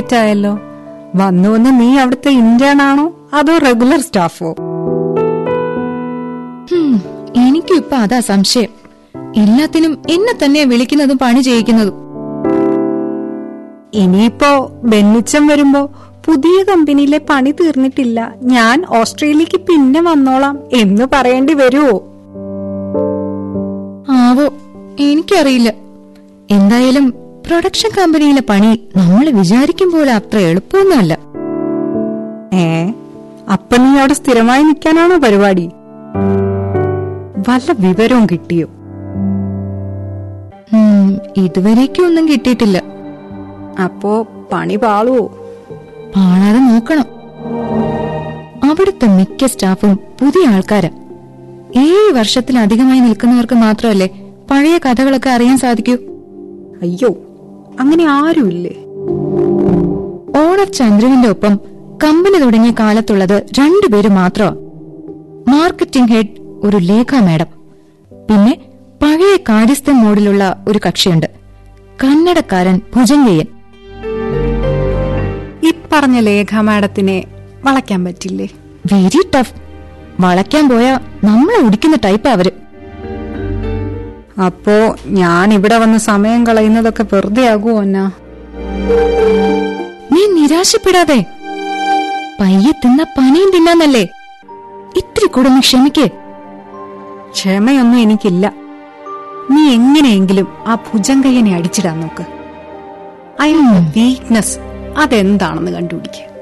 late ആയല്ലോ വന്നു വന്ന് നീ അവിടുത്തെ ഇന്റേൺ ആണോ അതോ റെഗുലർ സ്റ്റാഫോ ഹും, എനിക്കും ഇപ്പൊ അതാ സംശയം എല്ലാത്തിനും എന്നെ തന്നെ വിളിക്കുന്നതും പണി ചെയ്യിക്കുന്നതും ഇനിയിപ്പോ ബെന്നിച്ചം വരുമ്പോ പുതിയ കമ്പനിയിലെ പണി തീർന്നിട്ടില്ല ഞാൻ ഓസ്ട്രേലിയക്ക് പിന്നെ വന്നോളാം എന്ന് പറയേണ്ടി വരുവോ ആവോ എനിക്കറിയില്ല എന്തായാലും പ്രൊഡക്ഷൻ കമ്പനിയിലെ പണി നമ്മൾ വിചാരിക്കും പോലെ അത്ര എളുപ്പമൊന്നുമല്ല ഏ അപ്പൊ നീ അവിടെ സ്ഥിരമായി നിൽക്കാനാണോ പരിപാടി വല്ല വിവരവും കിട്ടിയോ ഉം, ഇതുവരേക്കും ഒന്നും കിട്ടിയിട്ടില്ല അപ്പോ പണി പാളുവോ പാഴാതെ നോക്കണം അവിടുത്തെ മിക്ക സ്റ്റാഫും പുതിയ ആൾക്കാരാ ഏഴ് വർഷത്തിലധികമായി നിൽക്കുന്നവർക്ക് മാത്രമല്ലേ പഴയ കഥകളൊക്കെ അറിയാൻ സാധിക്കൂ അയ്യോ അങ്ങനെ ആരുമില്ലേ ഓണർ ചന്ദ്രുവിന്റെ ഒപ്പം കമ്പനി തുടങ്ങിയ കാലത്തുള്ളത് രണ്ടുപേര് മാത്രമാ മാർക്കറ്റിംഗ് ഹെഡ് ഒരു ലേഖ മാഡം പിന്നെ പഴയ കാര്യസ്ഥൻ മോഡിലുള്ള ഒരു കക്ഷിയുണ്ട് കന്നഡക്കാരൻ ഭുജങ്കയ്യൻ ഇപ്പറഞ്ഞ ലേഖ മാഡത്തിനെ വളയ്ക്കാൻ പറ്റില്ലേ വെരി ടഫ് വളയ്ക്കാൻ പോയാ നമ്മളെ ഒടിക്കുന്ന ടൈപ്പാ അവര് അപ്പോ ഞാൻ ഇവിടെ വന്ന് സമയം കളയുന്നതൊക്കെ വെറുതെ ആകുമോ എന്നാ നീ നിരാശപ്പെടാതെ പയ്യെ തിന്ന പനിയും തിന്നാന്നല്ലേ ഇത്തിരി കൂടെ ഒന്ന് ക്ഷമിക്കേ ക്ഷമയൊന്നും എനിക്കില്ല നീ എങ്ങനെയെങ്കിലും ആ ഭുജങ്കയ്യനെ അടിച്ചിടാൻ നോക്ക് അയാളുടെ വീക്ക്നെസ് അതെന്താണെന്ന് കണ്ടുപിടിക്കുക